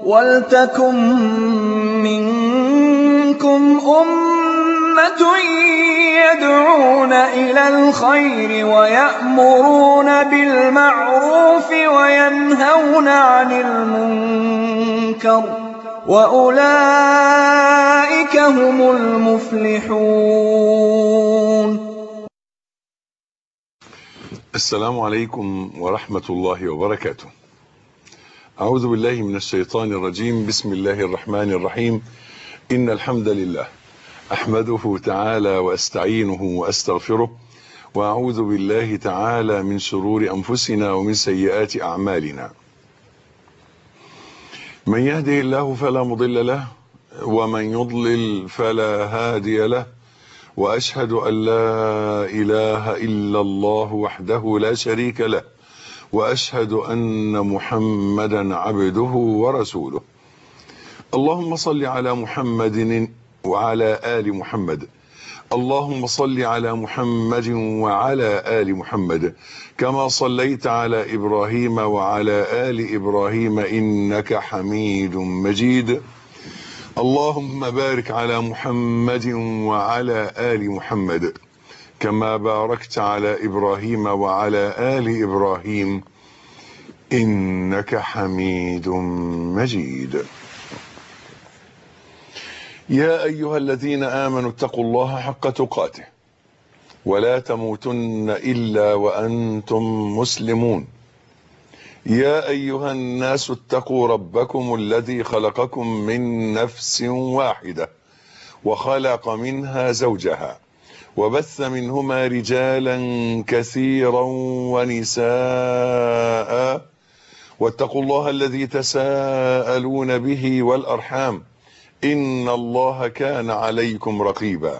وَلْتَكُن مِّنكُمْ أُمَّةٌ يَدْعُونَ إِلَى الْخَيْرِ وَيَأْمُرُونَ بِالْمَعْرُوفِ وَيَنْهَوْنَ عَنِ الْمُنكَرِ ۚ وَأُولَٰئِكَ هُمُ الْمُفْلِحُونَ السلام عليكم ورحمة الله وبركاته أعوذ بالله من الشيطان الرجيم بسم الله الرحمن الرحيم إن الحمد لله أحمده تعالى وأستعينه وأستغفره وأعوذ بالله تعالى من شرور أنفسنا ومن سيئات أعمالنا من يهده الله فلا مضل له ومن يضلل فلا هادي له وأشهد أن لا إله إلا الله وحده لا شريك له وأشهد أن محمدا عبده ورسوله اللهم صل على محمد وعلى آل محمد اللهم صل على محمد وعلى آل محمد كما صليت على إبراهيم وعلى آل إبراهيم إنك حميد مجيد اللهم بارك على محمد وعلى آل محمد كما باركت على إبراهيم وعلى آل إبراهيم إنك حميد مجيد يا أيها الذين آمنوا اتقوا الله حق تقاته ولا تموتن إلا وأنتم مسلمون يا أيها الناس اتقوا ربكم الذي خلقكم من نفس واحدة وخلق منها زوجها وبث منهما رجالا كثيرا ونساء واتقوا الله الذي تساءلون به والأرحام إن الله كان عليكم رقيبا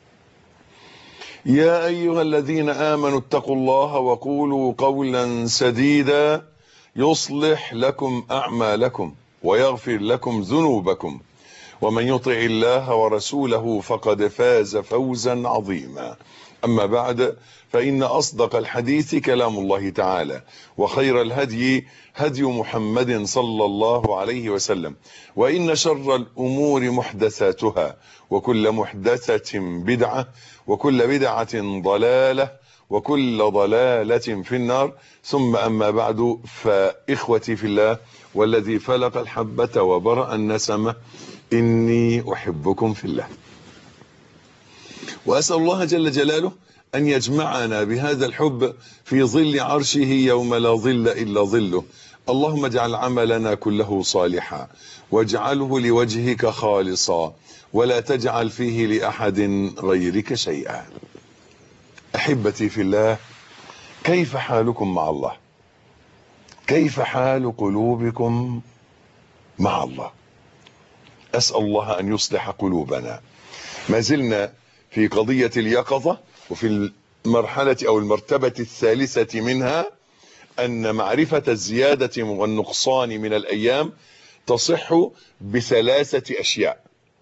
يا أيها الذين آمنوا اتقوا الله وقولوا قولا سديدا يصلح لكم أعمالكم ويغفر لكم ذنوبكم ومن يطع الله ورسوله فقد فاز فوزا عظيما أما بعد فإن أصدق الحديث كلام الله تعالى وخير الهدي هدي محمد صلى الله عليه وسلم وإن شر الأمور محدثاتها وكل محدثة بدعة وكل بدعة ضلالة وكل ضلالة في النار ثم أما بعد فإخوتي في الله والذي فلق الحبة وبرأ النسمة إني أحبكم في الله وأسأل الله جل جلاله أن يجمعنا بهذا الحب في ظل عرشه يوم لا ظل إلا ظله اللهم اجعل عملنا كله صالحا واجعله لوجهك خالصا ولا تجعل فيه لأحد غيرك شيئا أحبتي في الله كيف حالكم مع الله كيف حال قلوبكم مع الله أسأل الله أن يصلح قلوبنا ما زلنا في قضية اليقظة وفي المرحلة أو المرتبة الثالثة منها أن معرفة الزيادة والنقصان من الأيام تصح بثلاثة أشياء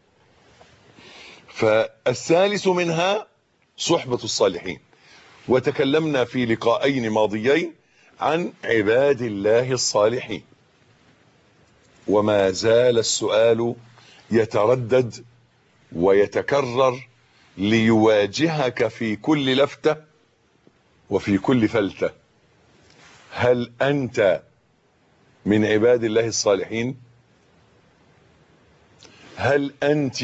فالثالث منها صحبة الصالحين وتكلمنا في لقاءين ماضيين عن عباد الله الصالحين وما زال السؤال يتردد ويتكرر ليواجهك في كل لفتة وفي كل فلتة هل أنت من عباد الله الصالحين هل أنت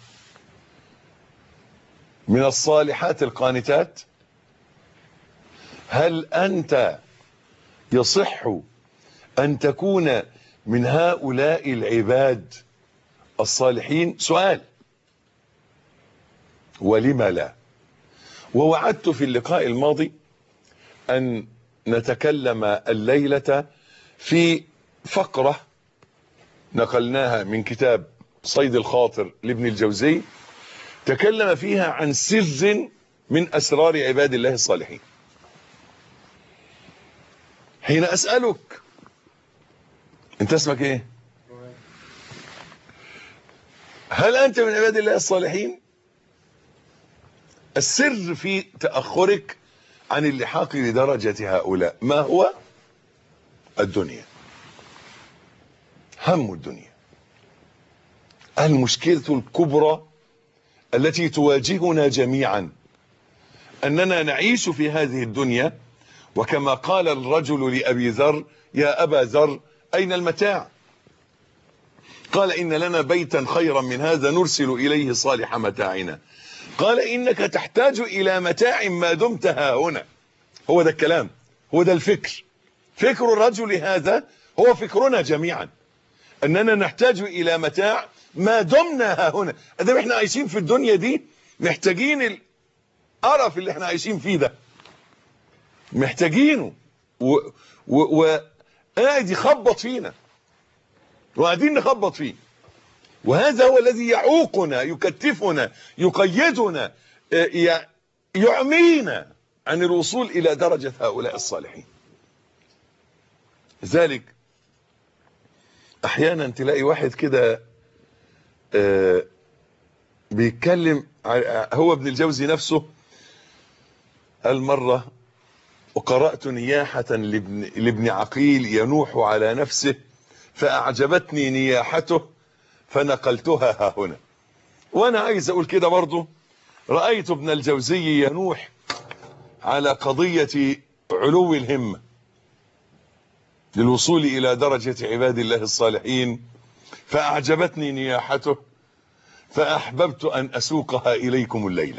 من الصالحات القانتات هل أنت يصح أن تكون من هؤلاء العباد الصالحين سؤال ولم لا ووعدت في اللقاء الماضي أن نتكلم الليلة في فقرة نقلناها من كتاب صيد الخاطر لابن الجوزي تكلم فيها عن سر من أسرار عباد الله الصالحين حين أسألك انت اسمك ايه هل أنت من عباد الله الصالحين السر في تأخرك عن اللحاق لدرجة هؤلاء ما هو الدنيا هم الدنيا المشكلة الكبرى التي تواجهنا جميعا أننا نعيش في هذه الدنيا وكما قال الرجل لأبي ذر يا أبا ذر أين المتاع قال إن لنا بيتا خيرا من هذا نرسل إليه صالح متاعنا قال إنك تحتاج إلى متاع ما دمت ها هنا هو ده الكلام هو ده الفكر فكر الرجل هذا هو فكرنا جميعا أننا نحتاج إلى متاع ما دمنا ها هنا أدام احنا عايشين في الدنيا دي محتاجين القرف اللي احنا عايشين فيه ده محتاجينه و... و... وقاعد يخبط فينا وقاعدين نخبط فيه وهذا هو الذي يعوقنا يكتفنا يقيدنا ي... يعمينا عن الوصول إلى درجة هؤلاء الصالحين ذلك احيانا تلاقي واحد كده آه بيتكلم هو ابن الجوزي نفسه قال مرة وقرأت نياحة لابن, لابن عقيل ينوح على نفسه فأعجبتني نياحته فنقلتها ها هنا وأنا عايز أقول كده برضه رأيت ابن الجوزي ينوح على قضية علو الهمة للوصول إلى درجة عباد الله الصالحين فأعجبتني نياحته فأحببت أن أسوقها إليكم الليلة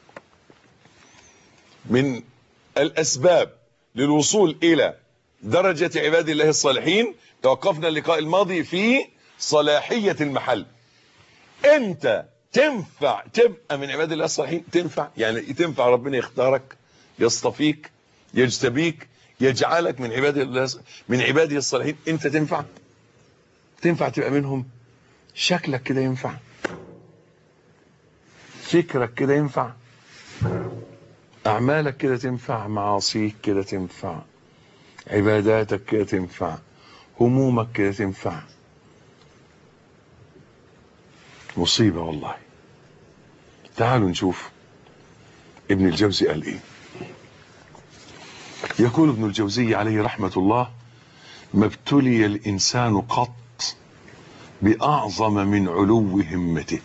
من الأسباب للوصول إلى درجة عباد الله الصالحين توقفنا اللقاء الماضي في صلاحية المحل أنت تنفع تبقى من عباد الله الصالحين تنفع يعني تنفع ربنا يختارك يصطفيك يجتبيك يجعلك من عباد الله من عباده الصالحين انت تنفع تنفع تبقى منهم شكلك كده ينفع فكرك كده ينفع اعمالك كده تنفع معاصيك كده تنفع عباداتك كده تنفع همومك كده تنفع مصيبة والله تعالوا نشوف ابن الجوزي قال ايه يقول ابن الجوزي عليه رحمة الله ما ابتلي الإنسان قط بأعظم من علو همته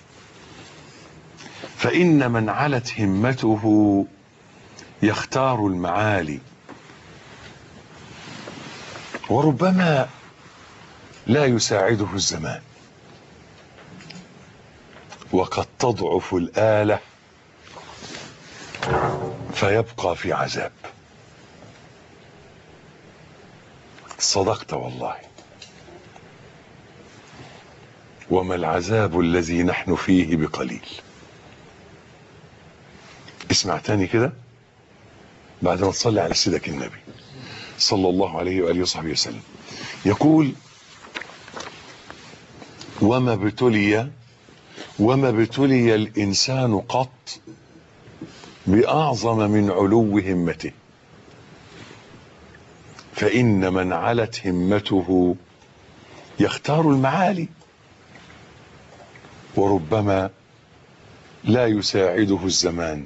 فإن من علت همته يختار المعالي وربما لا يساعده الزمان وقد تضعف الآلة فيبقى في عذاب صدقت والله وما العذاب الذي نحن فيه بقليل اسمع تاني كده بعد ما تصلي على سيدك النبي صلى الله عليه وآله وصحبه وسلم يقول وما ابتلي وما ابتلي الإنسان قط بأعظم من علو همته فإن من علت همته يختار المعالي وربما لا يساعده الزمان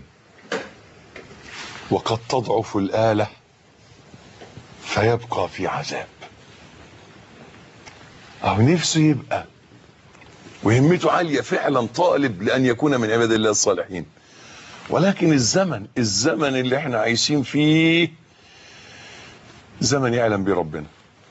وقد تضعف الآلة فيبقى في عذاب أو نفسه يبقى وهمته عالية فعلا طالب لأن يكون من عباد الله الصالحين ولكن الزمن الزمن اللي احنا عايشين فيه زمن يعلم بربنا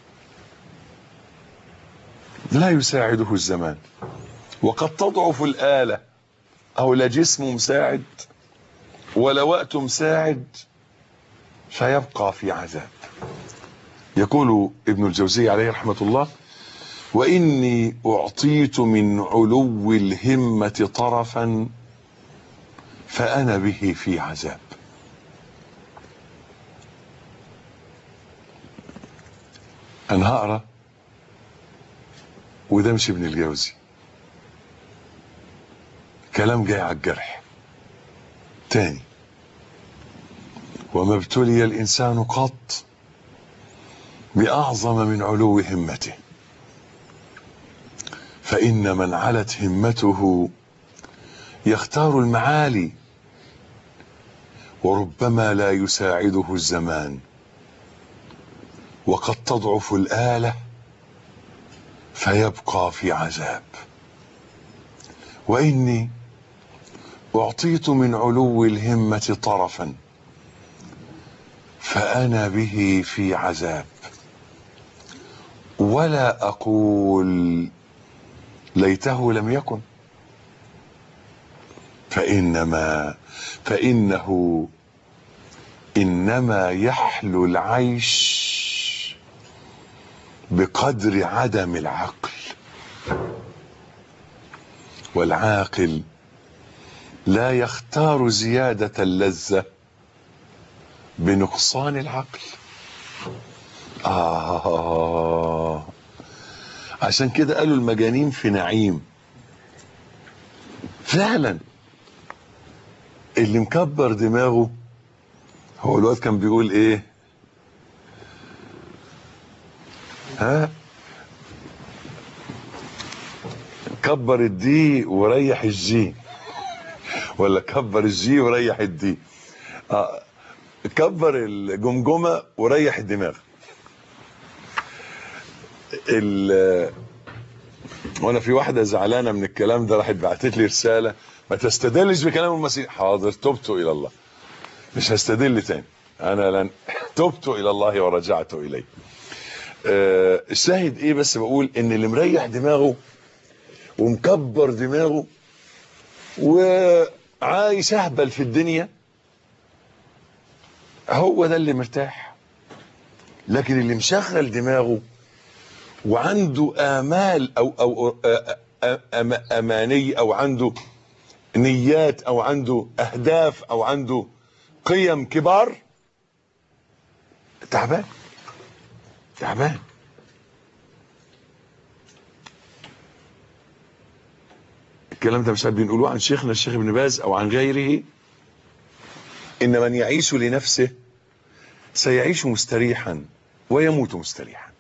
لا يساعده الزمان وقد تضعف الآلة أو لا جسم مساعد ولا وقت مساعد فيبقى في عذاب يقول ابن الجوزي عليه رحمة الله وإني أعطيت من علو الهمة طرفا فأنا به في عذاب أنا هقرأ وده مش ابن الجوزي كلام جاي على الجرح تاني وما ابتلي الإنسان قط بأعظم من علو همته فإن من علت همته يختار المعالي وربما لا يساعده الزمان وقد تضعف الآلة فيبقى في عذاب واني اعطيت من علو الهمه طرفا فانا به في عذاب ولا اقول ليته لم يكن فانما فانه انما يحلو العيش بقدر عدم العقل والعاقل لا يختار زياده اللذه بنقصان العقل آه عشان كده قالوا المجانين في نعيم فعلا اللي مكبر دماغه هو الواد كان بيقول ايه ها كبر الدي وريح الجي ولا كبر الجي وريح الدي آه كبر الجمجمه وريح الدماغ ال وانا في واحده زعلانه من الكلام ده راحت بعتت لي رساله ما تستدلش بكلام المسيح حاضر تبت الى الله مش هستدل تاني انا لن تبت الى الله ورجعت اليه أه الشاهد ايه بس بقول ان اللي مريح دماغه ومكبر دماغه وعايش اهبل في الدنيا هو ده اللي مرتاح لكن اللي مشغل دماغه وعنده آمال أو أو أماني أو عنده نيات أو عنده أهداف أو عنده قيم كبار تعبان تعبان الكلام ده مش عارف بنقولوه عن شيخنا الشيخ ابن باز أو عن غيره إن من يعيش لنفسه سيعيش مستريحا ويموت مستريحا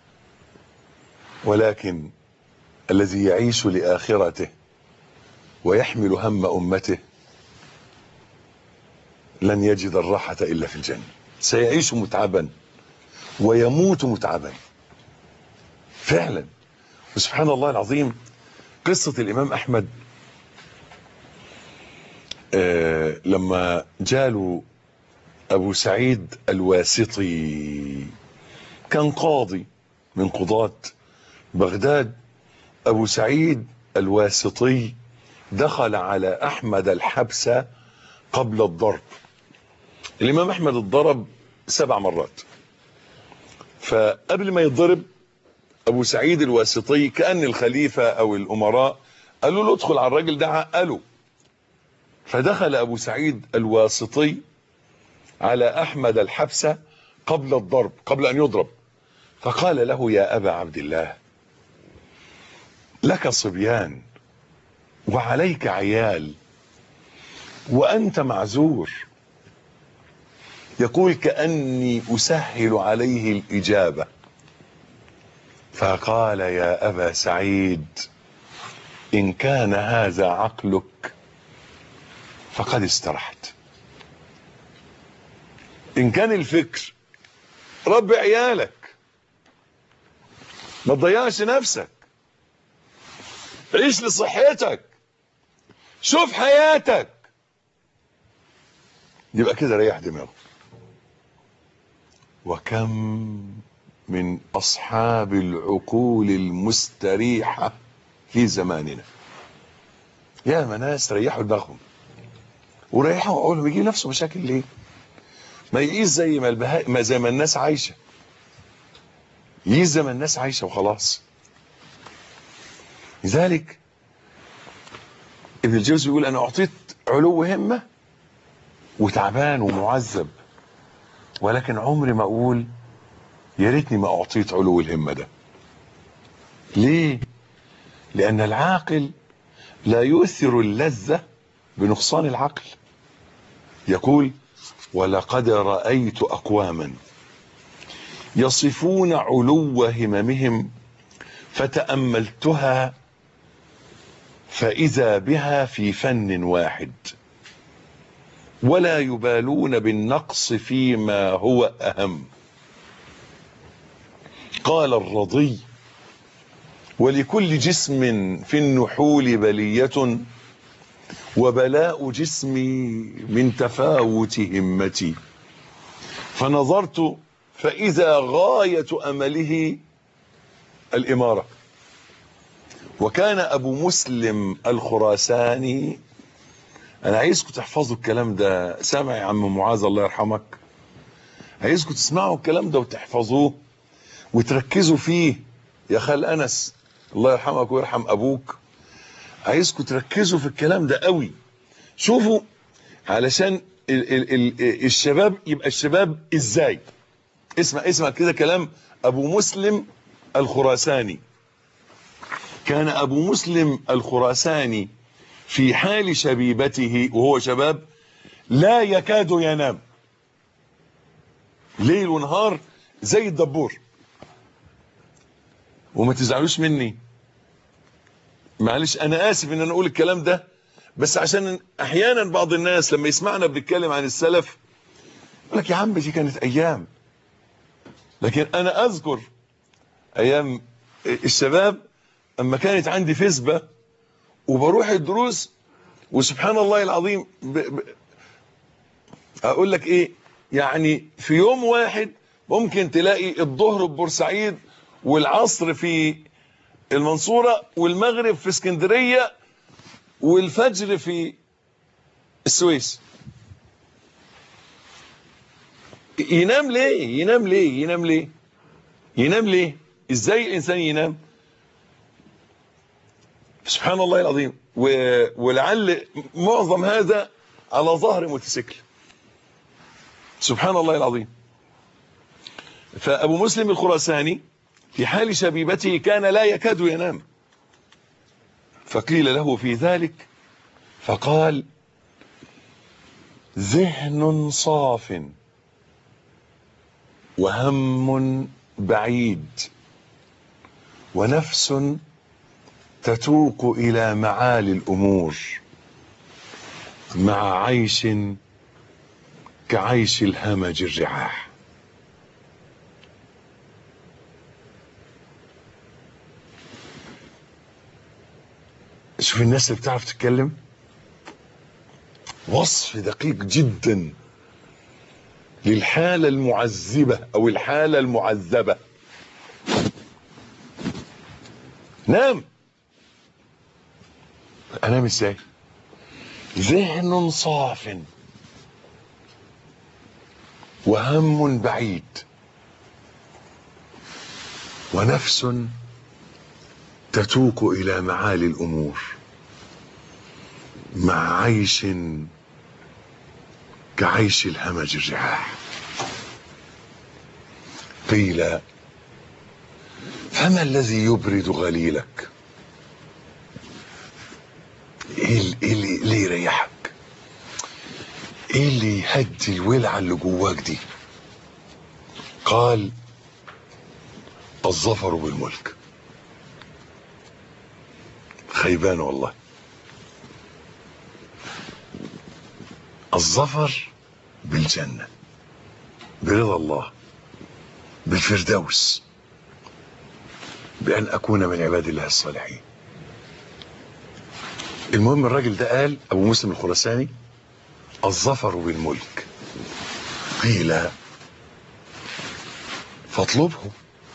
ولكن الذي يعيش لآخرته ويحمل هم أمته لن يجد الراحة إلا في الجنة سيعيش متعبا ويموت متعبا فعلا وسبحان الله العظيم قصة الإمام أحمد آه لما جاله أبو سعيد الواسطي كان قاضي من قضاة بغداد أبو سعيد الواسطي دخل على أحمد الحبس قبل الضرب الإمام أحمد اتضرب سبع مرات فقبل ما يتضرب أبو سعيد الواسطي كأن الخليفة أو الأمراء قالوا له ادخل على الراجل ده عقله فدخل أبو سعيد الواسطي على أحمد الحبس قبل الضرب قبل أن يضرب فقال له يا أبا عبد الله لك صبيان وعليك عيال وأنت معذور يقول كأني أسهل عليه الإجابة فقال يا أبا سعيد إن كان هذا عقلك فقد استرحت إن كان الفكر رب عيالك ما تضيعش نفسك عيش لصحتك شوف حياتك يبقى كده ريح دماغه وكم من اصحاب العقول المستريحه في زماننا يا ما ناس ريحوا دماغهم وريحوا عقولهم يجيب نفسه مشاكل ليه ما يقيس زي ما البهاء ما زي ما الناس عايشه يقيس زي ما الناس عايشه وخلاص لذلك ابن الجوزي بيقول انا اعطيت علو همه وتعبان ومعذب ولكن عمري ما اقول يا ريتني ما اعطيت علو الهمه ده ليه لان العاقل لا يؤثر اللذه بنقصان العقل يقول ولقد رايت اقواما يصفون علو هممهم فتاملتها فاذا بها في فن واحد ولا يبالون بالنقص فيما هو اهم قال الرضي ولكل جسم في النحول بلية وبلاء جسمي من تفاوت همتي فنظرت فإذا غاية أمله الإمارة وكان أبو مسلم الخراساني أنا عايزكم تحفظوا الكلام ده سامع يا عم معاذ الله يرحمك عايزكم تسمعوا الكلام ده وتحفظوه وتركزوا فيه يا خال أنس الله يرحمك ويرحم أبوك عايزكم تركزوا في الكلام ده قوي شوفوا علشان ال ال ال الشباب يبقى الشباب ازاي اسمع اسمع كده كلام ابو مسلم الخراساني كان ابو مسلم الخراساني في حال شبيبته وهو شباب لا يكاد ينام ليل ونهار زي الدبور وما تزعلوش مني معلش انا اسف ان انا اقول الكلام ده بس عشان احيانا بعض الناس لما يسمعنا بنتكلم عن السلف يقول لك يا عم دي كانت ايام لكن انا اذكر ايام الشباب اما كانت عندي فسبة وبروح الدروس وسبحان الله العظيم ب... ب... اقول لك ايه يعني في يوم واحد ممكن تلاقي الظهر في بورسعيد والعصر في المنصورة والمغرب في اسكندرية والفجر في السويس ينام ليه ينام ليه ينام ليه ينام ليه ازاي الانسان ينام سبحان الله العظيم و... ولعل معظم هذا على ظهر موتوسيكل سبحان الله العظيم فابو مسلم الخراساني في حال شبيبته كان لا يكاد ينام فقيل له في ذلك فقال ذهن صاف وهم بعيد ونفس تتوق الى معالي الامور مع عيش كعيش الهمج الرعاح شوف الناس اللي بتعرف تتكلم وصف دقيق جدا للحالة المعذبة او الحالة المعذبة نام انام ازاي ذهن صاف وهم بعيد ونفس تتوق الى معالي الامور مع عيش كعيش الهمج الرعاح قيل فما الذي يبرد غليلك ايه ال- إيه اللي اللي يريحك ايه اللي يهدي الولعه اللي جواك دي قال الظفر بالملك خيبان والله الظفر بالجنة برضا الله بالفردوس بأن أكون من عباد الله الصالحين المهم الراجل ده قال أبو مسلم الخراساني الظفر بالملك قيل فاطلبه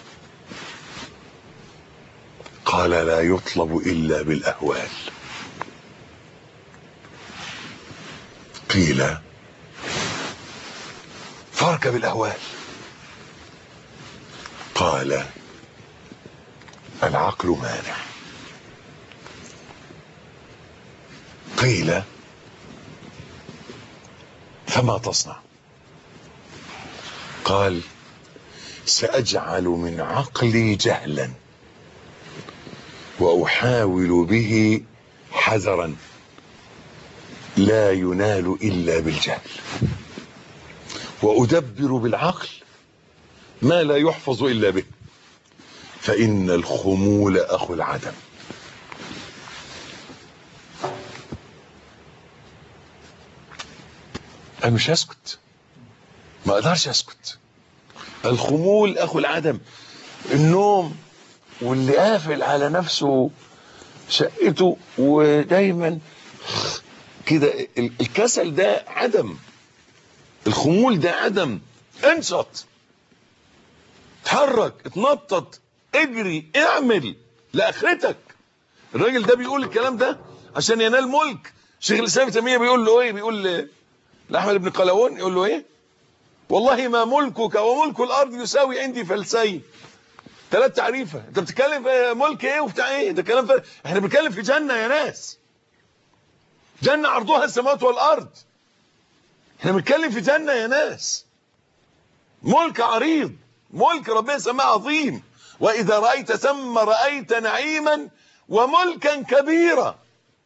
قال لا يطلب إلا بالأهوال قيل فاركب الأهوال قال العقل مانع قيل فما تصنع قال سأجعل من عقلي جهلا وأحاول به حذرا لا ينال إلا بالجهل وأدبر بالعقل ما لا يحفظ إلا به فإن الخمول أخو العدم أنا مش هسكت ما أقدرش أسكت الخمول أخو العدم النوم واللي قافل على نفسه شقته ودايما كده ال- الكسل ده عدم الخمول ده عدم انشط اتحرك اتنطط اجري اعمل لاخرتك الراجل ده بيقول الكلام ده عشان ينال ملك شيخ الاسلام ابن تيميه بيقول له ايه بيقول ل- لاحمد بن قلاوون يقول له ايه والله ما ملكك وملك الارض يساوي عندي فلسين ثلاث تعريفه انت بتتكلم في ملك ايه وبتاع ايه ده كلام ف... احنا بنتكلم في جنه يا ناس جنه عرضها السماوات والارض احنا بنتكلم في جنه يا ناس ملك عريض ملك ربنا سماه عظيم واذا رايت ثم رايت نعيما وملكا كبيرا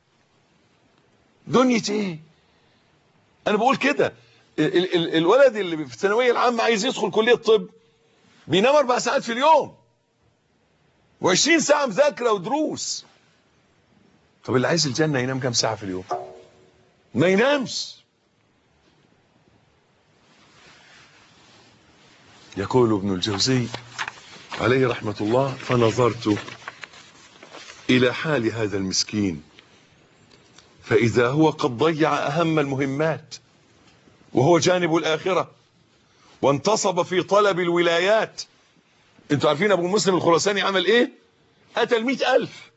دنيا ايه انا بقول كده ال- ال- ال- الولد اللي في الثانويه العامه عايز يدخل كليه طب بينام اربع ساعات في اليوم و20 ساعه مذاكره ودروس طب اللي عايز الجنه ينام كام ساعه في اليوم ما ينامش يقول ابن الجوزي عليه رحمه الله فنظرت الى حال هذا المسكين فاذا هو قد ضيع اهم المهمات وهو جانب الاخره وانتصب في طلب الولايات انتوا عارفين ابو مسلم الخراساني عمل ايه قتل مئة الف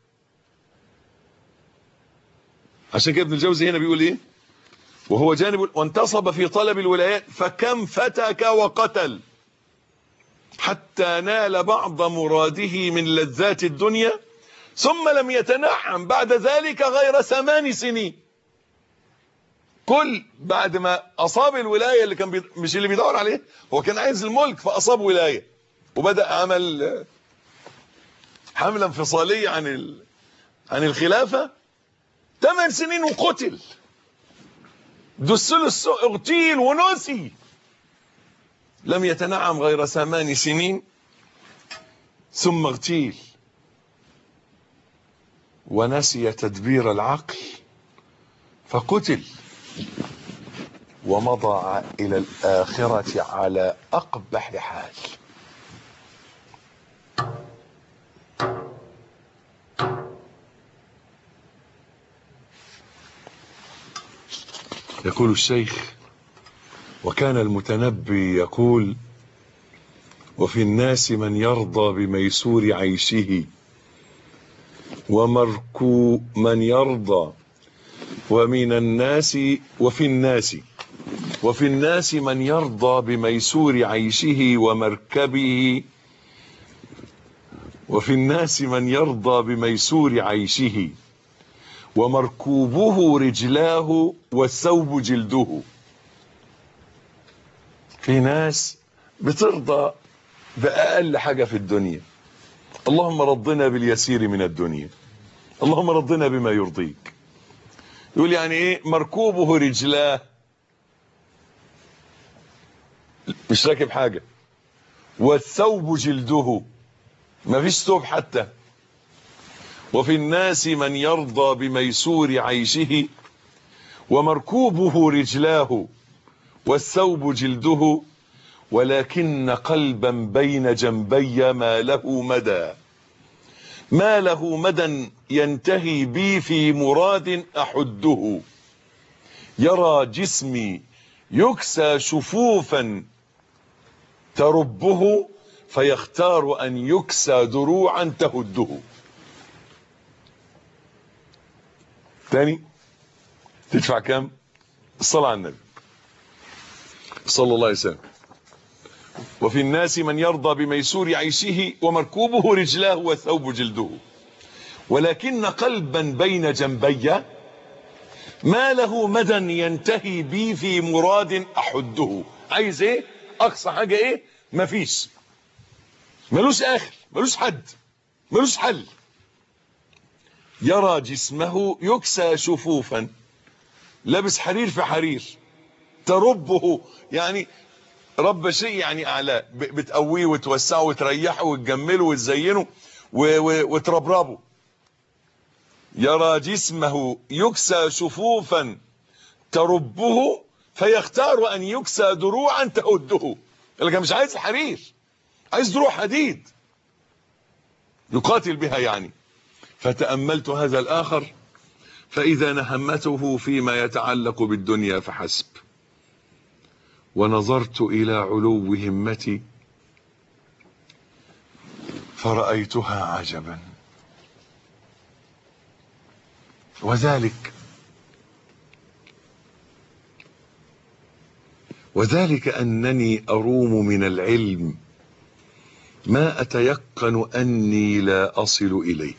عشان كده ابن الجوزي هنا بيقول ايه وهو جانب وانتصب في طلب الولايات فكم فتك وقتل حتى نال بعض مراده من لذات الدنيا ثم لم يتنعم بعد ذلك غير ثمان سنين كل بعد ما اصاب الولايه اللي كان بي... مش اللي بيدور عليه هو كان عايز الملك فاصاب ولايه وبدا عمل آه، حمله انفصاليه عن ال... عن الخلافه ثمان سنين وقتل دسله السوء اغتيل ونسي لم يتنعم غير ثمان سنين ثم اغتيل ونسي تدبير العقل فقتل ومضى إلى الآخرة على أقبح حال يقول الشيخ وكان المتنبي يقول وفي الناس من يرضى بميسور عيشه ومركو من يرضى ومن الناس وفي الناس وفي الناس من يرضى بميسور عيشه ومركبه وفي الناس من يرضى بميسور عيشه ومركوبه رجلاه والثوب جلده في ناس بترضى بأقل حاجة في الدنيا اللهم رضنا باليسير من الدنيا اللهم رضنا بما يرضيك يقول يعني ايه مركوبه رجلاه مش راكب حاجة والثوب جلده ما فيش ثوب حتى وفي الناس من يرضى بميسور عيشه ومركوبه رجلاه والثوب جلده ولكن قلبا بين جنبي ما له مدى ما له مدى ينتهي بي في مراد أحده يرى جسمي يكسى شفوفا تربه فيختار أن يكسى دروعا تهده تاني تدفع كم الصلاة على النبي صلى الله عليه وسلم وفي الناس من يرضى بميسور عيشه ومركوبه رجلاه والثوب جلده ولكن قلبا بين جنبي ما له مدى ينتهي بي في مراد احده عايز ايه اقصى حاجه ايه مفيش ملوش اخر ملوش حد ملوش حل يرى جسمه يكسى شفوفا لابس حرير في حرير تربه يعني رب شيء يعني اعلاه ب- بتقويه وتوسعه وتريحه وتجمله وتزينه و- و- وتربربه يرى جسمه يكسى شفوفا تربه فيختار ان يكسى دروعا تهده اللي كان مش عايز حرير عايز دروع حديد يقاتل بها يعني فتأملت هذا الآخر فإذا نهمته فيما يتعلق بالدنيا فحسب ونظرت إلى علو همتي فرأيتها عجبا وذلك وذلك أنني أروم من العلم ما أتيقن أني لا أصل إليه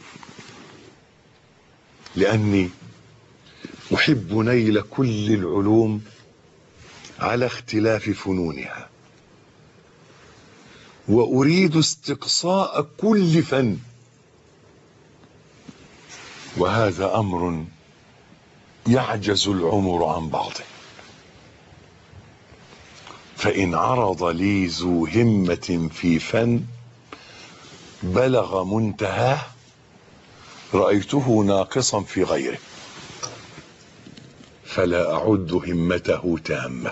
لأني أحب نيل كل العلوم على اختلاف فنونها وأريد استقصاء كل فن وهذا أمر يعجز العمر عن بعضه فإن عرض لي ذو همة في فن بلغ منتهاه رأيته ناقصا في غيره فلا أعد همته تامة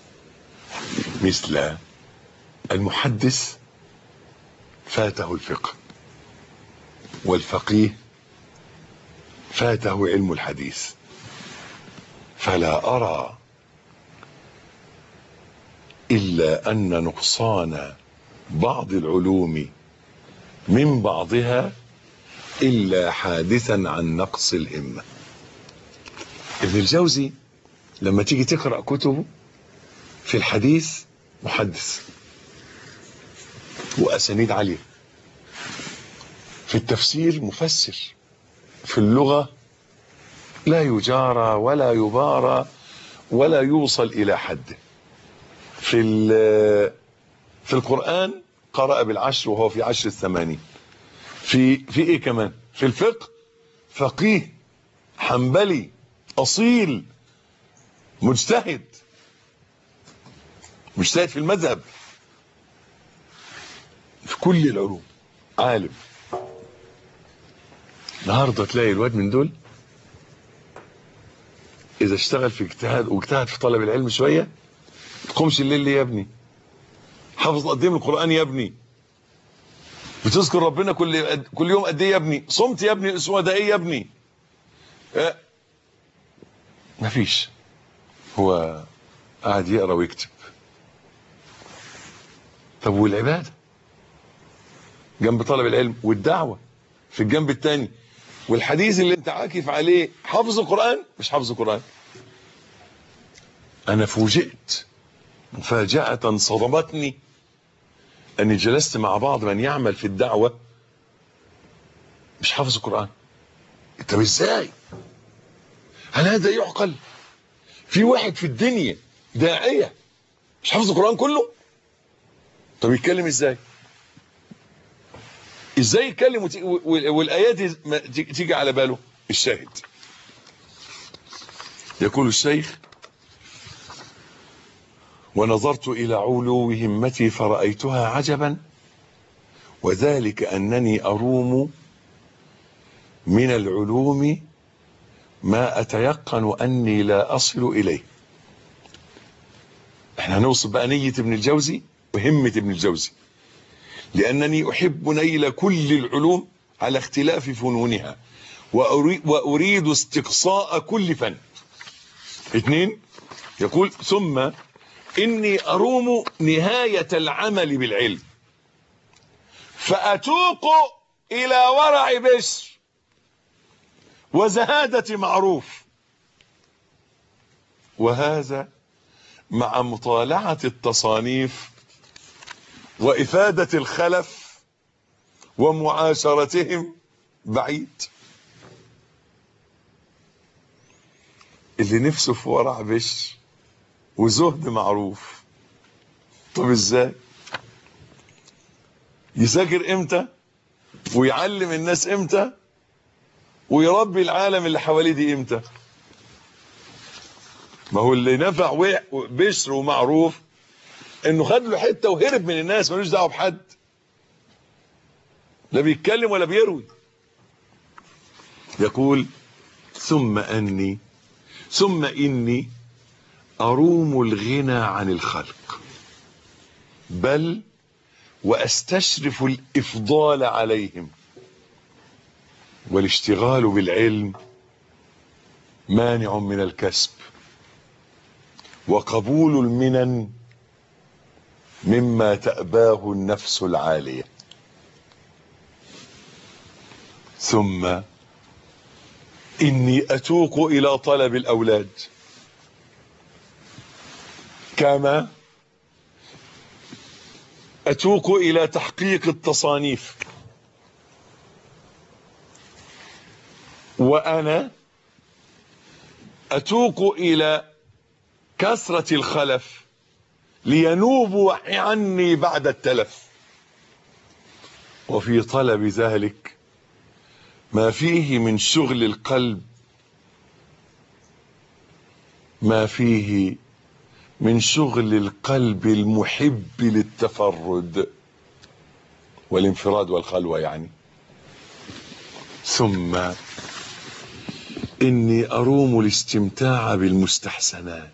مثل المحدث فاته الفقه والفقيه فاته علم الحديث فلا أرى إلا أن نقصان بعض العلوم من بعضها إلا حادثا عن نقص الهمة ابن الجوزي لما تيجي تقرأ كتبه في الحديث محدث وأسانيد عالية في التفسير مفسر في اللغة لا يجارى ولا يبارى ولا يوصل إلى حده في في القرآن قرأ بالعشر وهو في عشر الثمانين في في ايه كمان في الفقه فقيه حنبلي اصيل مجتهد مجتهد في المذهب في كل العلوم عالم النهارده تلاقي الواد من دول اذا اشتغل في اجتهاد واجتهد في طلب العلم شويه تقومش الليل ليه يا ابني حافظ قد ايه من القران يا ابني بتذكر ربنا كل كل يوم قد ايه يا ابني صمت يا ابني الاسبوع ده ايه يا ابني أه مفيش هو قاعد يقرا ويكتب طب والعباده جنب طلب العلم والدعوه في الجنب الثاني والحديث اللي انت عاكف عليه حافظ القران مش حافظ القران انا فوجئت مفاجاه صدمتني اني جلست مع بعض من يعمل في الدعوه مش حافظ القران طب ازاي هل هذا يعقل في واحد في الدنيا داعيه مش حافظ القران كله طب يتكلم ازاي ازاي يتكلم وت... والايات تيجي على باله الشاهد يقول الشيخ ونظرت إلى علو همتي فرأيتها عجبا وذلك أنني أروم من العلوم ما أتيقن أني لا أصل إليه احنا هنوصف بقى نية ابن الجوزي وهمة ابن الجوزي لأنني أحب نيل كل العلوم على اختلاف فنونها وأريد, وأريد استقصاء كل فن اثنين يقول ثم إني أروم نهاية العمل بالعلم فأتوق إلى ورع بشر وزهادة معروف وهذا مع مطالعة التصانيف وإفادة الخلف ومعاشرتهم بعيد اللي نفسه في ورع بشر وزهد معروف طب ازاي يذاكر امتى ويعلم الناس امتى ويربي العالم اللي حواليه دي امتى ما هو اللي نفع بشر ومعروف انه خد له حته وهرب من الناس ملوش دعوه بحد لا بيتكلم ولا بيروي يقول ثم اني ثم اني اروم الغنى عن الخلق بل واستشرف الافضال عليهم والاشتغال بالعلم مانع من الكسب وقبول المنن مما تأباه النفس العالية ثم إني أتوق إلى طلب الأولاد كما أتوق إلى تحقيق التصانيف وأنا أتوق إلى كثرة الخلف لينوبوا عني بعد التلف وفي طلب ذلك ما فيه من شغل القلب ما فيه من شغل القلب المحب للتفرد والانفراد والخلوة يعني ثم إني أروم الاستمتاع بالمستحسنات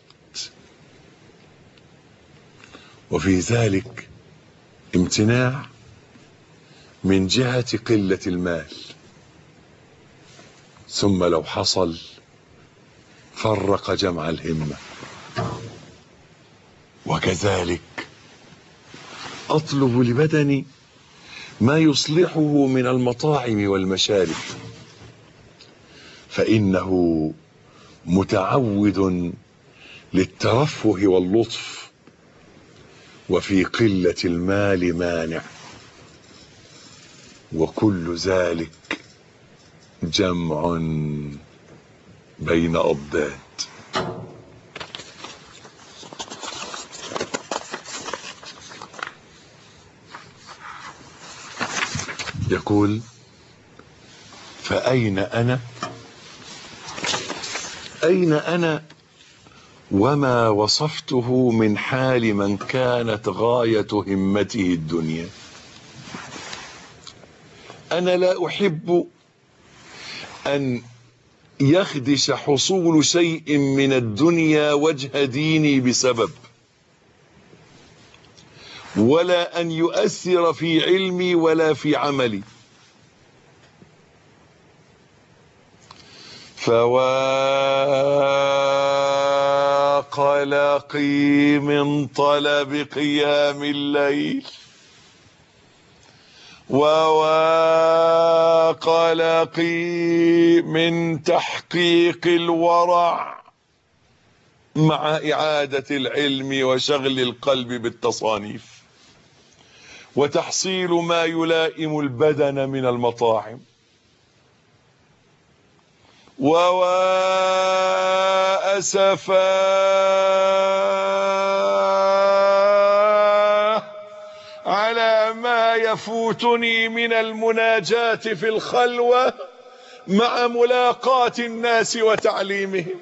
وفي ذلك امتناع من جهة قلة المال ثم لو حصل فرق جمع الهمة وكذلك أطلب لبدني ما يصلحه من المطاعم والمشارب فإنه متعود للترفه واللطف وفي قلة المال مانع وكل ذلك جمع بين أضداد يقول فأين أنا أين أنا وما وصفته من حال من كانت غاية همته الدنيا أنا لا أحب أن يخدش حصول شيء من الدنيا وجه ديني بسبب ولا أن يؤثر في علمي ولا في عملي فوا قلقي من طلب قيام الليل ووا قلقي من تحقيق الورع مع إعادة العلم وشغل القلب بالتصانيف وتحصيل ما يلائم البدن من المطاعم ووا أسفا على ما يفوتني من المناجاة في الخلوة مع ملاقاة الناس وتعليمهم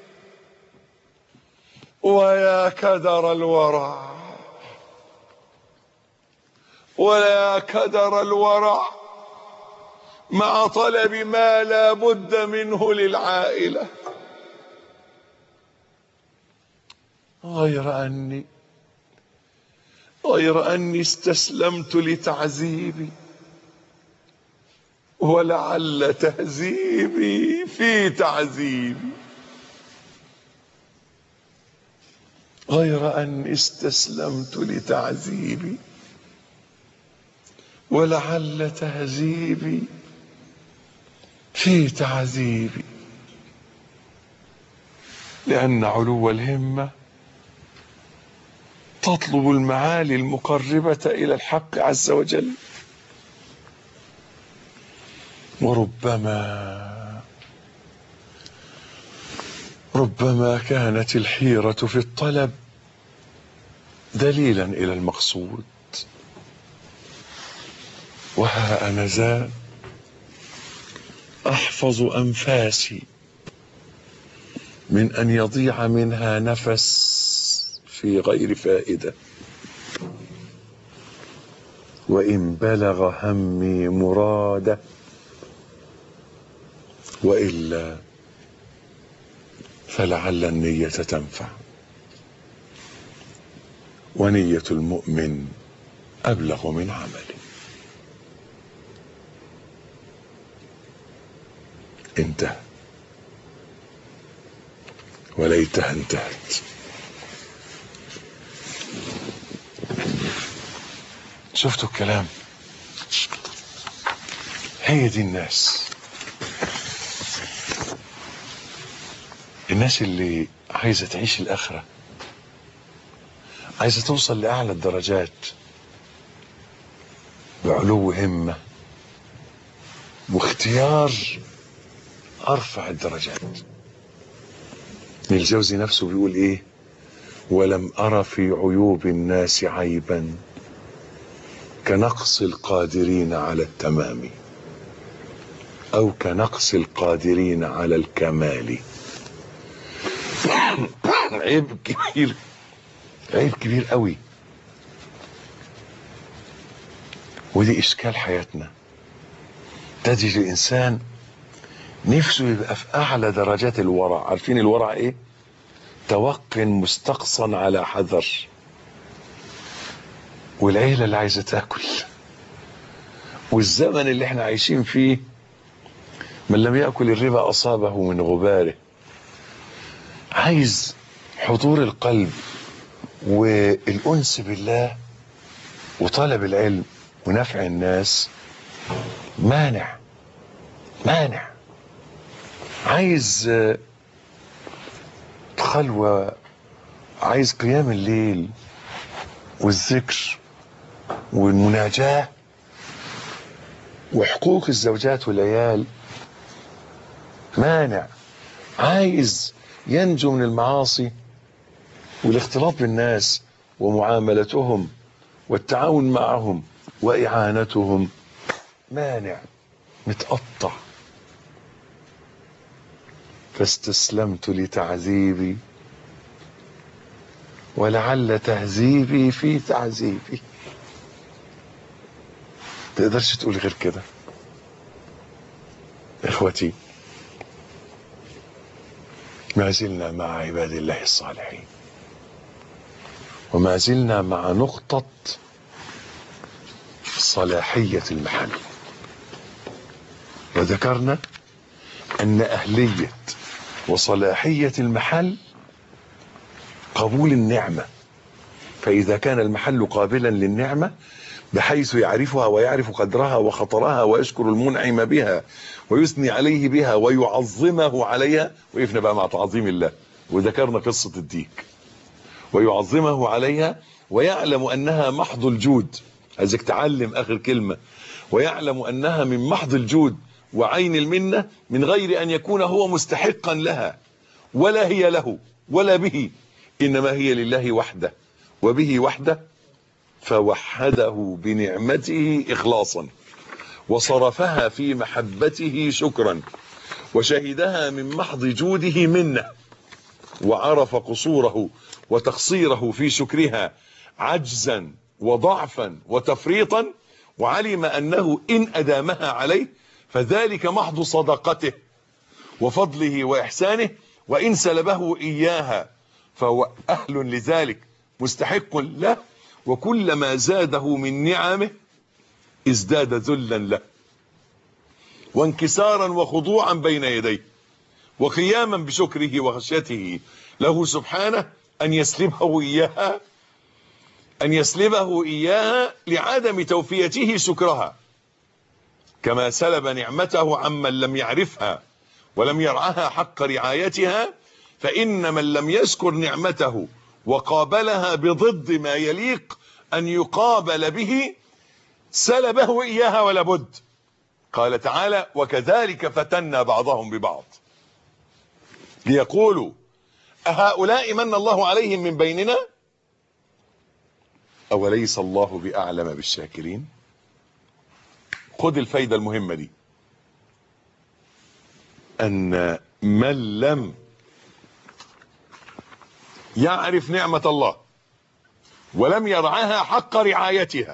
ويا كدر الورع ويا كدر الورع مع طلب ما لا بد منه للعائلة غير أني غير أني استسلمت لتعذيبي ولعل تهذيبي في تعذيبي غير أني استسلمت لتعذيبي ولعل تهذيبي في تعذيبي لأن علو الهمة تطلب المعالي المقربة إلى الحق عز وجل وربما ربما كانت الحيرة في الطلب دليلا إلى المقصود وها أنا ذا أحفظ أنفاسي من أن يضيع منها نفس في غير فائدة وإن بلغ همي مراده وإلا فلعل النية تنفع ونية المؤمن أبلغ من عمله انتهى وليتها انتهت شفتوا الكلام هي دي الناس الناس اللي عايزة تعيش الآخرة عايزة توصل لأعلى الدرجات بعلو همة واختيار أرفع الدرجات ابن الجوزي نفسه بيقول إيه ولم أرى في عيوب الناس عيبا كنقص القادرين على التمام أو كنقص القادرين على الكمال عيب كبير عيب كبير قوي ودي اشكال حياتنا تجد الانسان نفسه يبقى في اعلى درجات الورع عارفين الورع ايه توق مستقصا على حذر والعيله اللي عايزه تاكل والزمن اللي احنا عايشين فيه من لم ياكل الربا اصابه من غباره عايز حضور القلب والانس بالله وطلب العلم ونفع الناس مانع مانع عايز خلوة عايز قيام الليل والذكر والمناجاة وحقوق الزوجات والعيال مانع عايز ينجو من المعاصي والاختلاط بالناس ومعاملتهم والتعاون معهم وإعانتهم مانع متقطع فاستسلمت لتعذيبي ولعل تهذيبي في تعذيبي تقدرش تقول غير كده اخوتي ما زلنا مع عباد الله الصالحين وما زلنا مع نقطة صلاحية المحل وذكرنا أن أهلية وصلاحية المحل قبول النعمة فإذا كان المحل قابلا للنعمة بحيث يعرفها ويعرف قدرها وخطرها ويشكر المنعم بها ويثني عليه بها ويعظمه عليها وقفنا بقى مع تعظيم الله وذكرنا قصة الديك ويعظمه عليها ويعلم أنها محض الجود عايزك تعلم آخر كلمة ويعلم أنها من محض الجود وعين المنة من غير أن يكون هو مستحقا لها ولا هي له ولا به إنما هي لله وحده وبه وحده فوحده بنعمته إخلاصا وصرفها في محبته شكرا وشهدها من محض جوده منه وعرف قصوره وتقصيره في شكرها عجزا وضعفا وتفريطا وعلم أنه إن أدامها عليه فذلك محض صدقته وفضله وإحسانه وإن سلبه إياها فهو أهل لذلك مستحق له وكلما زاده من نعمه ازداد ذلا له وانكسارا وخضوعا بين يديه وقياما بشكره وخشيته له سبحانه أن يسلبه إياها أن يسلبه إياها لعدم توفيته شكرها كما سلب نعمته عمن لم يعرفها ولم يرعها حق رعايتها فإن من لم يشكر نعمته وقابلها بضد ما يليق أن يقابل به سلبه إياها ولا بد قال تعالى وكذلك فتنا بعضهم ببعض ليقولوا أهؤلاء من الله عليهم من بيننا أوليس الله بأعلم بالشاكرين خذ الفايدة المهمة دي أن من لم يعرف نعمة الله ولم يرعاها حق رعايتها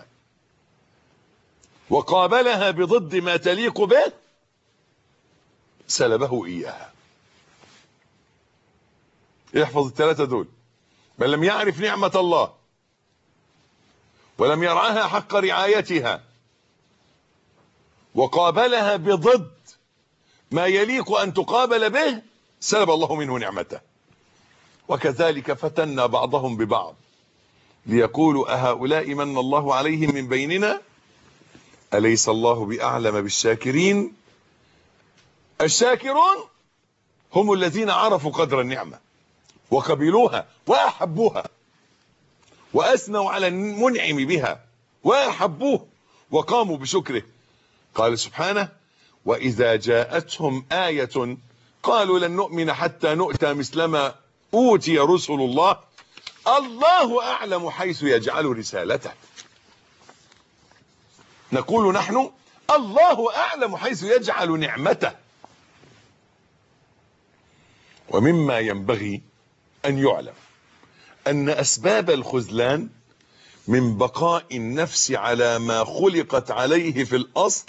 وقابلها بضد ما تليق به سلبه إياها احفظ الثلاثة دول من لم يعرف نعمة الله ولم يرعاها حق رعايتها وقابلها بضد ما يليق أن تقابل به سلب الله منه نعمته وكذلك فتنا بعضهم ببعض ليقولوا أهؤلاء من الله عليهم من بيننا أليس الله بأعلم بالشاكرين الشاكرون هم الذين عرفوا قدر النعمة وقبلوها وأحبوها وأثنوا على المنعم بها وأحبوه وقاموا بشكره قال سبحانه وإذا جاءتهم آية قالوا لن نؤمن حتى نؤتى مثلما أوتي رسل الله الله أعلم حيث يجعل رسالته نقول نحن الله أعلم حيث يجعل نعمته ومما ينبغي أن يعلم أن أسباب الخذلان من بقاء النفس على ما خلقت عليه في الأصل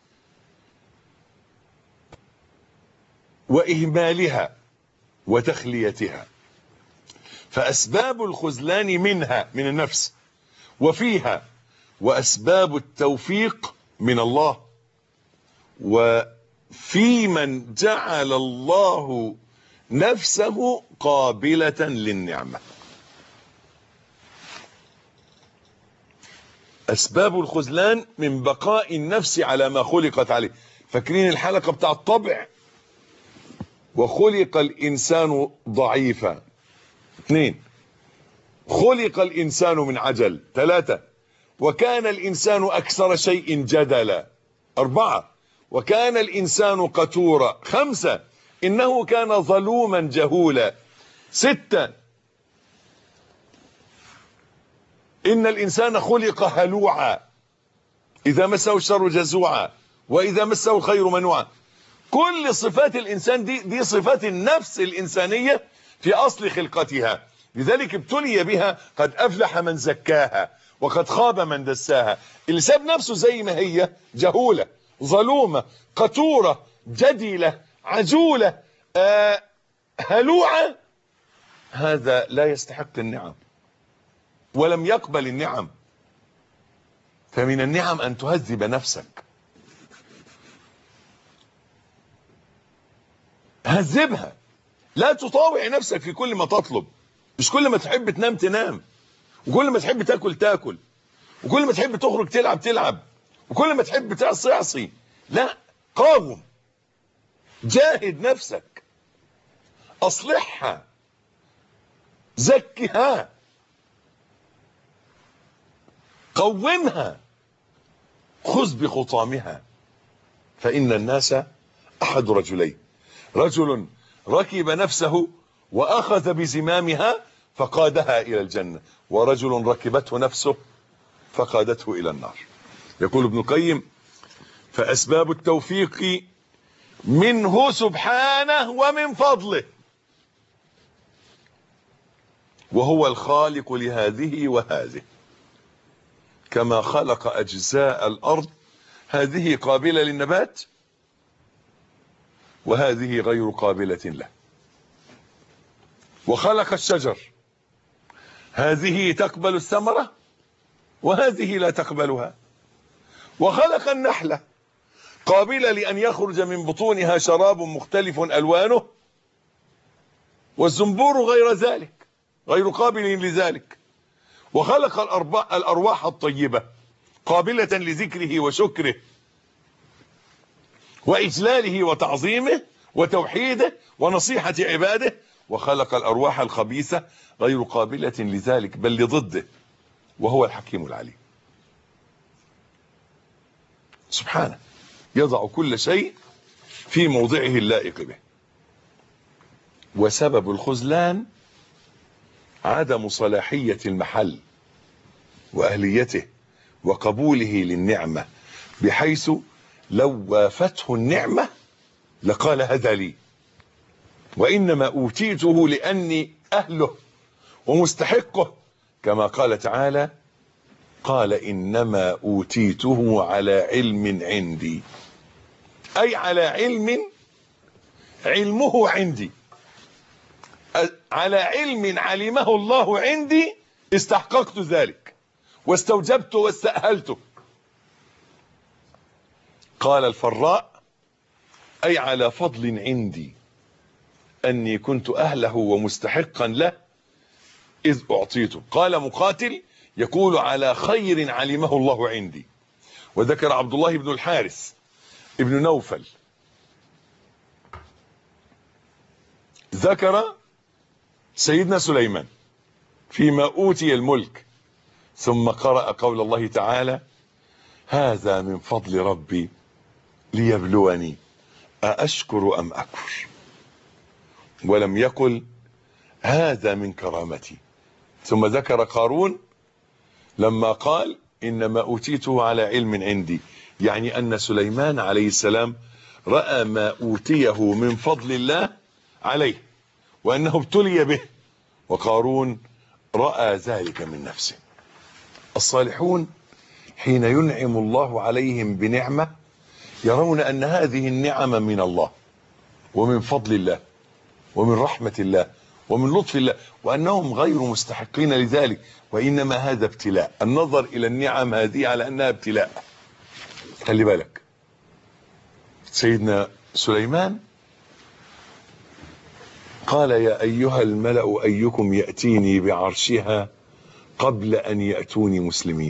وإهمالها وتخليتها فأسباب الخذلان منها من النفس وفيها وأسباب التوفيق من الله وفي من جعل الله نفسه قابلة للنعمة أسباب الخذلان من بقاء النفس على ما خلقت عليه فاكرين الحلقة بتاع الطبع وخلق الإنسان ضعيفا اثنين خلق الإنسان من عجل ثلاثة وكان الإنسان أكثر شيء جدلا أربعة وكان الإنسان قتورا خمسة إنه كان ظلوما جهولا ستة إن الإنسان خلق هلوعا إذا مسه الشر جزوعا وإذا مسه الخير منوعا كل صفات الإنسان دي دي صفات النفس الإنسانية في أصل خلقتها لذلك ابتلي بها قد أفلح من زكاها وقد خاب من دساها اللي ساب نفسه زي ما هي جهولة ظلومة قتورة جدلة عجولة آه هلوعة هذا لا يستحق النعم ولم يقبل النعم فمن النعم أن تهذب نفسك هذبها لا تطاوع نفسك في كل ما تطلب مش كل ما تحب تنام تنام وكل ما تحب تاكل تاكل وكل ما تحب تخرج تلعب تلعب وكل ما تحب تعصي اعصي لا قاوم جاهد نفسك اصلحها زكها قومها خذ بخطامها فإن الناس أحد رجلين رجل ركب نفسه وأخذ بزمامها فقادها إلى الجنة ورجل ركبته نفسه فقادته إلى النار يقول ابن القيم فأسباب التوفيق منه سبحانه ومن فضله وهو الخالق لهذه وهذه كما خلق أجزاء الأرض هذه قابلة للنبات وهذه غير قابلة له وخلق الشجر هذه تقبل الثمرة وهذه لا تقبلها وخلق النحلة قابلة لأن يخرج من بطونها شراب مختلف ألوانه والزنبور غير ذلك غير قابل لذلك وخلق الأرواح الطيبة قابلة لذكره وشكره وإجلاله وتعظيمه وتوحيده ونصيحة عباده وخلق الأرواح الخبيثة غير قابلة لذلك بل لضده وهو الحكيم العليم سبحانه يضع كل شيء في موضعه اللائق به وسبب الخذلان عدم صلاحية المحل وأهليته وقبوله للنعمة بحيث لو وافته النعمة لقال هذا لي وإنما أوتيته لأني أهله ومستحقه كما قال تعالى قال إنما أوتيته على علم عندي أي على علم علمه عندي على علم علمه الله عندي استحققت ذلك واستوجبته واستأهلته قال الفراء أي على فضل عندي أني كنت أهله ومستحقا له إذ أعطيته قال مقاتل يقول على خير علمه الله عندي وذكر عبد الله بن الحارث ابن نوفل ذكر سيدنا سليمان فيما أوتي الملك ثم قرأ قول الله تعالى هذا من فضل ربي ليبلوني أأشكر أم أكفر ولم يقل هذا من كرامتي ثم ذكر قارون لما قال إنما أوتيته على علم عندي يعني أن سليمان عليه السلام رأى ما أوتيه من فضل الله عليه وأنه ابتلي به وقارون رأى ذلك من نفسه الصالحون حين ينعم الله عليهم بنعمة يرون أن هذه النعم من الله ومن فضل الله ومن رحمة الله ومن لطف الله وأنهم غير مستحقين لذلك وإنما هذا ابتلاء النظر إلى النعم هذه على أنها ابتلاء خلي بالك سيدنا سليمان قال يا أيها الملأ أيكم يأتيني بعرشها قبل أن يأتوني مسلمين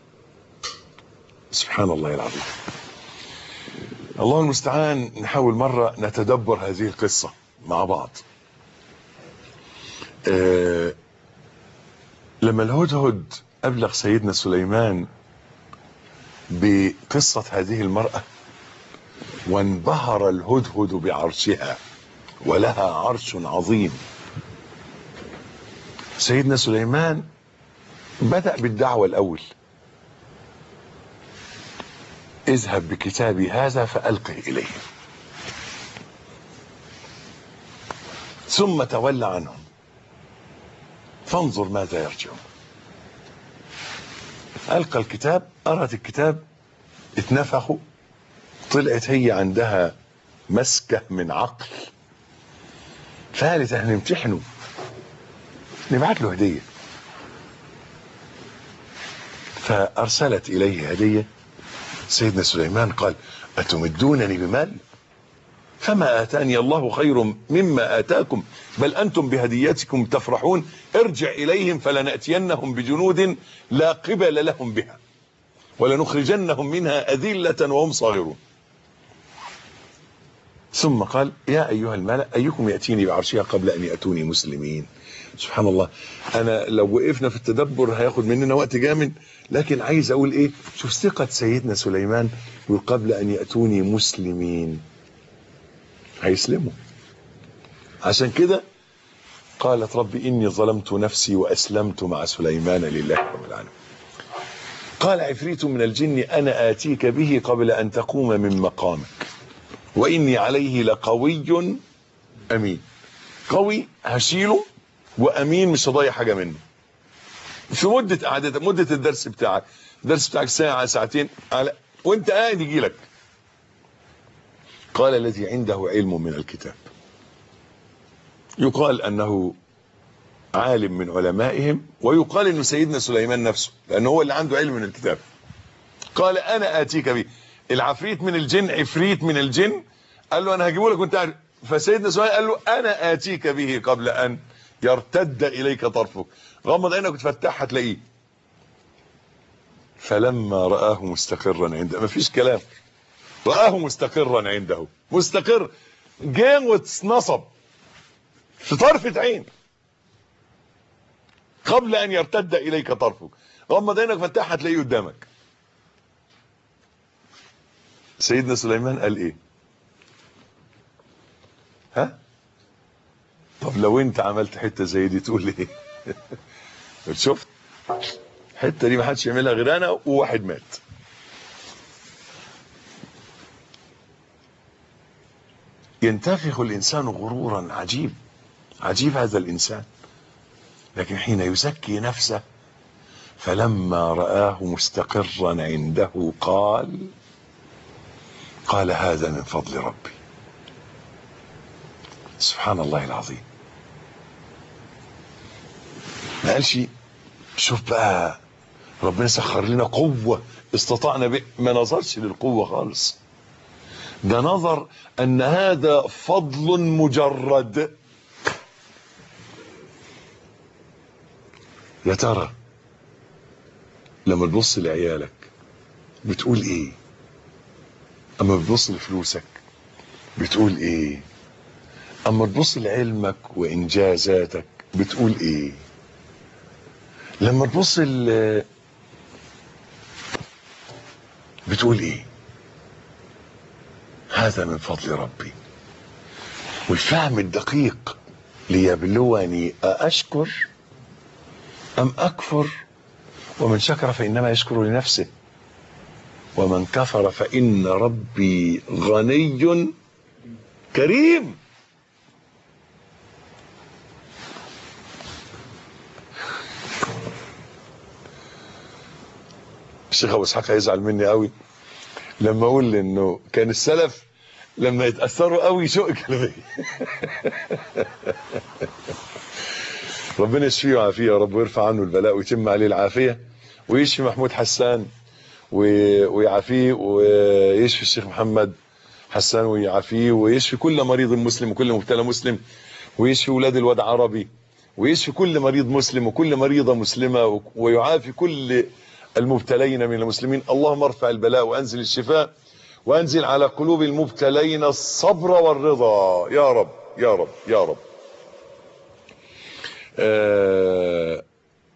سبحان الله العظيم الله المستعان نحاول مرة نتدبر هذه القصة مع بعض آه لما الهدهد أبلغ سيدنا سليمان بقصة هذه المرأة وانبهر الهدهد بعرشها ولها عرش عظيم سيدنا سليمان بدأ بالدعوة الأول اذهب بكتابي هذا فألقه إليه ثم تولى عنهم فانظر ماذا يرجعون ألقى الكتاب قرأت الكتاب اتنفخوا طلعت هي عندها مسكة من عقل فقالت احنا نمتحنه نبعت له هدية فأرسلت إليه هدية سيدنا سليمان قال أتمدونني بمال فما آتاني الله خير مما آتاكم بل أنتم بهديتكم تفرحون ارجع إليهم فلنأتينهم بجنود لا قبل لهم بها ولنخرجنهم منها أذلة وهم صاغرون ثم قال يا أيها الملأ أيكم يأتيني بعرشها قبل أن يأتوني مسلمين سبحان الله أنا لو وقفنا في التدبر هياخد مننا وقت جامد لكن عايز أقول إيه شوف ثقة سيدنا سليمان يقول قبل أن يأتوني مسلمين هيسلموا عشان كده قالت رب إني ظلمت نفسي وأسلمت مع سليمان لله رب العالمين قال عفريت من الجن أنا آتيك به قبل أن تقوم من مقامك وإني عليه لقوي أمين قوي هشيله وأمين مش هضيع حاجة منه في مدة قعدتك مدة الدرس بتاعك الدرس بتاعك ساعة ساعتين على وانت قاعد يجي لك قال الذي عنده علم من الكتاب يقال أنه عالم من علمائهم ويقال أنه سيدنا سليمان نفسه لأنه هو اللي عنده علم من الكتاب قال أنا آتيك به العفريت من الجن عفريت من الجن قال له أنا هجيبه لك وانت عارف فسيدنا سليمان قال له أنا آتيك به قبل أن يرتد إليك طرفك غمض عينك وتفتح هتلاقيه فلما رآه مستقرا عنده ما فيش كلام رآه مستقرا عنده مستقر جه واتنصب في طرفة عين قبل ان يرتد اليك طرفك غمض عينك فتح هتلاقيه قدامك سيدنا سليمان قال ايه ها طب لو انت عملت حته زي دي تقول ايه شفت الحته دي ما حدش يعملها غير انا وواحد مات ينتفخ الانسان غرورا عجيب عجيب هذا الانسان لكن حين يزكي نفسه فلما رآه مستقرا عنده قال قال هذا من فضل ربي سبحان الله العظيم ما قالش شوف بقى ربنا سخر لنا قوة استطعنا ب... ما نظرش للقوة خالص ده نظر ان هذا فضل مجرد يا ترى لما تبص لعيالك بتقول ايه اما بتبص لفلوسك بتقول ايه اما تبص لعلمك وانجازاتك بتقول ايه لما تبص ل بتقول ايه هذا من فضل ربي والفهم الدقيق ليبلوني أأشكر أم أكفر ومن شكر فإنما يشكر لنفسه ومن كفر فإن ربي غني كريم الشيخ ابو اسحاق هيزعل مني قوي لما اقول انه كان السلف لما يتاثروا قوي شوق كلمه ربنا يشفيه ويعافيه يا رب ويرفع عنه البلاء ويتم عليه العافيه ويشفي محمود حسان و- ويعافيه ويشفي الشيخ محمد حسان ويعافيه ويشفي كل مريض مسلم وكل مبتلى مسلم ويشفي ولاد الواد عربي ويشفي كل مريض مسلم وكل مريضة مسلمة و- ويعافي كل المبتلين من المسلمين اللهم ارفع البلاء وانزل الشفاء وانزل على قلوب المبتلين الصبر والرضا يا رب يا رب يا رب آه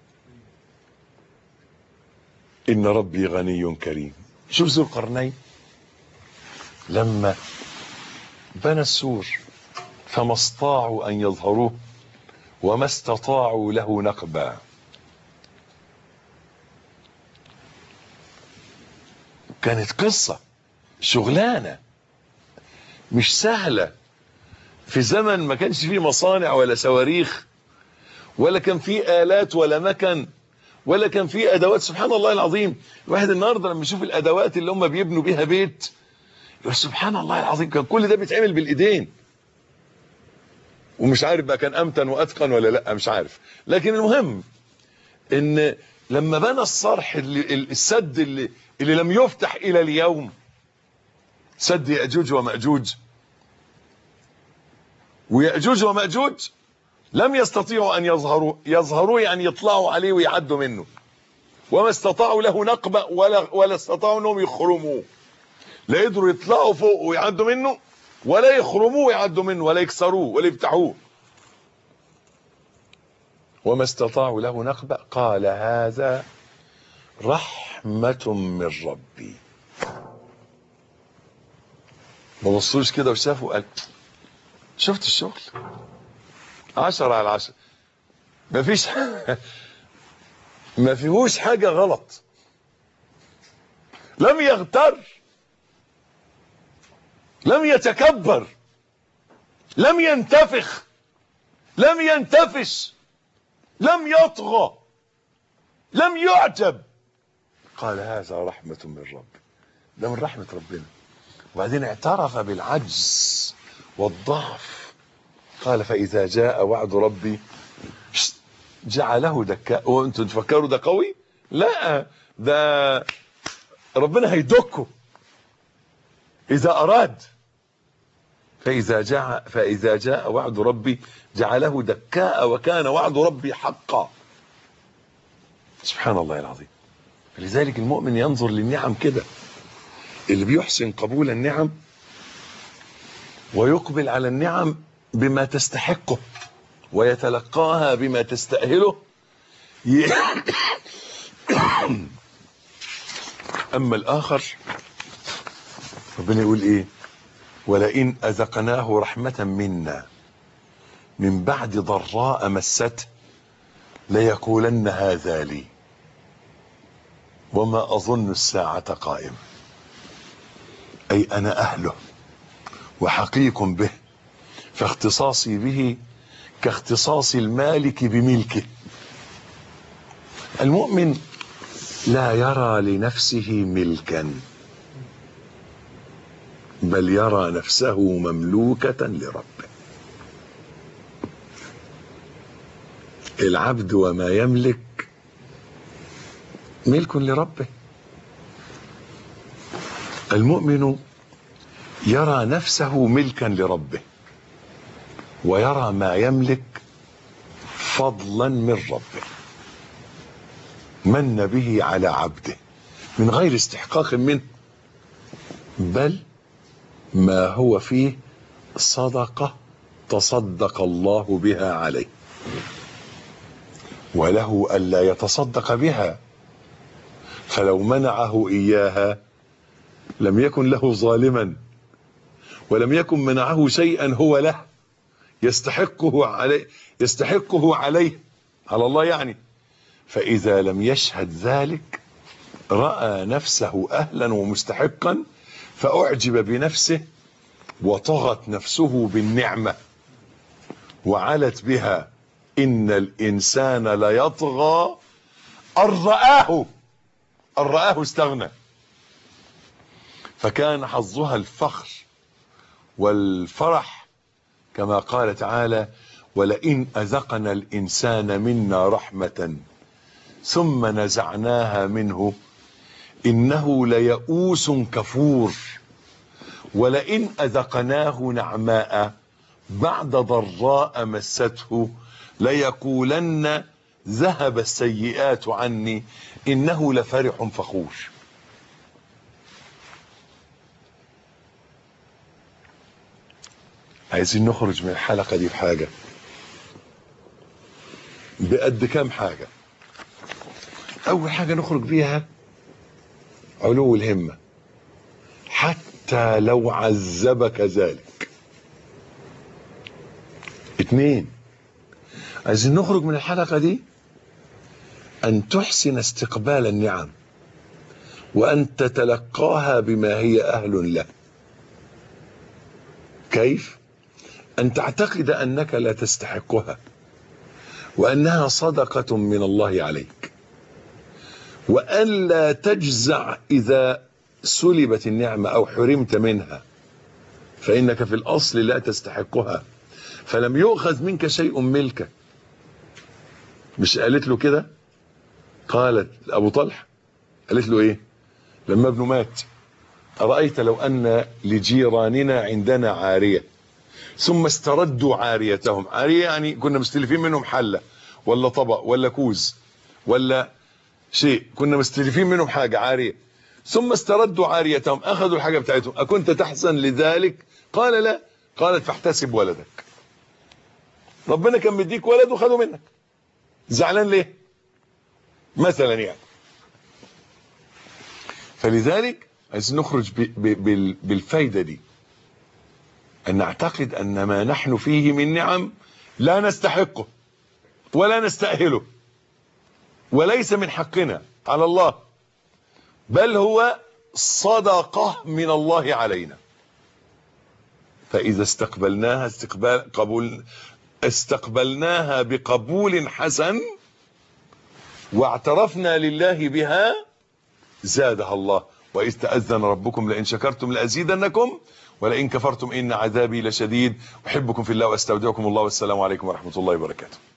ان ربي غني كريم شوف ذو القرنين لما بنى السور فما استطاعوا ان يظهروه وما استطاعوا له نقبا كانت قصة شغلانة مش سهلة في زمن ما كانش فيه مصانع ولا صواريخ ولا كان فيه آلات ولا مكن ولا كان فيه أدوات سبحان الله العظيم الواحد النهاردة لما يشوف الأدوات اللي هم بيبنوا بيها بيت يقول سبحان الله العظيم كان كل ده بيتعمل بالإيدين ومش عارف بقى كان أمتن وأتقن ولا لا مش عارف لكن المهم ان لما بنى الصرح اللي السد اللي, اللي لم يفتح الى اليوم سد ياجوج وماجوج وياجوج وماجوج لم يستطيعوا ان يظهروا يظهروا يعني يطلعوا عليه ويعدوا منه وما استطاعوا له نقبه ولا ولا استطاعوا انهم يخرموه لا يقدروا يطلعوا فوق ويعدوا منه ولا يخرموه ويعدوا منه ولا يكسروه ولا يفتحوه وما استطاعوا له نقبة قال هذا رحمة من ربي ما بصوش كده وشافوا قال شفت الشغل عشرة على عشرة ما فيش ما فيهوش حاجة غلط لم يغتر لم يتكبر لم ينتفخ لم ينتفش لم يطغى لم يعجب قال هذا رحمة من ربي ده من رحمة ربنا وبعدين اعترف بالعجز والضعف قال فإذا جاء وعد ربي جعله دكاء وانتوا تفكروا ده قوي لا ده ربنا هيدكه إذا أراد فإذا جاء فإذا جاء وعد ربي جعله دكاء وكان وعد ربي حقا سبحان الله العظيم لذلك المؤمن ينظر للنعم كده اللي بيحسن قبول النعم ويقبل على النعم بما تستحقه ويتلقاها بما تستأهله ي... أما الآخر ربنا يقول إيه ولئن أذقناه رحمة منا من بعد ضراء مسته ليقولن هذا لي وما أظن الساعة قائمة أي أنا أهله وحقيق به فاختصاصي به كاختصاص المالك بملكه المؤمن لا يرى لنفسه ملكا بل يرى نفسه مملوكة لربه العبد وما يملك ملك لربه المؤمن يرى نفسه ملكا لربه ويرى ما يملك فضلا من ربه من به على عبده من غير استحقاق منه بل ما هو فيه صدقة تصدق الله بها عليه وله ألا يتصدق بها فلو منعه إياها لم يكن له ظالما ولم يكن منعه شيئا هو له يستحقه عليه يستحقه عليه على الله يعني فإذا لم يشهد ذلك رأى نفسه أهلا ومستحقا فأعجب بنفسه وطغت نفسه بالنعمة وعلت بها إن الإنسان ليطغى أن رآه أن رآه استغنى فكان حظها الفخر والفرح كما قال تعالى ولئن أذقنا الإنسان منا رحمة ثم نزعناها منه إنه ليئوس كفور ولئن أذقناه نعماء بعد ضراء مسته ليقولن ذهب السيئات عني إنه لفرح فخور عايزين نخرج من الحلقة دي بحاجة بقد كام حاجة أول حاجة نخرج بيها علو الهمة حتى لو عذبك ذلك اتنين عايزين نخرج من الحلقة دي أن تحسن استقبال النعم وأن تتلقاها بما هي أهل له كيف؟ أن تعتقد أنك لا تستحقها وأنها صدقة من الله عليك وأن لا تجزع إذا سلبت النعمة أو حرمت منها فإنك في الأصل لا تستحقها فلم يؤخذ منك شيء ملكك مش قالت له كده قالت أبو طلحة قالت له إيه لما ابنه مات أرأيت لو أن لجيراننا عندنا عارية ثم استردوا عاريتهم عارية يعني كنا مستلفين منهم حلة ولا طبق ولا كوز ولا شيء كنا مستلفين منهم حاجة عارية ثم استردوا عاريتهم أخذوا الحاجة بتاعتهم أكنت تحزن لذلك قال لا قالت فاحتسب ولدك ربنا كان مديك ولد وخده منك زعلان ليه مثلا يعني فلذلك عايزين نخرج بالفايدة دي أن نعتقد أن ما نحن فيه من نعم لا نستحقه ولا نستأهله وليس من حقنا على الله بل هو صدقة من الله علينا فإذا استقبلناها استقبال قبول استقبلناها بقبول حسن واعترفنا لله بها زادها الله وإذ تأذن ربكم لئن شكرتم لأزيدنكم ولئن كفرتم إن عذابي لشديد أحبكم في الله وأستودعكم الله والسلام عليكم ورحمة الله وبركاته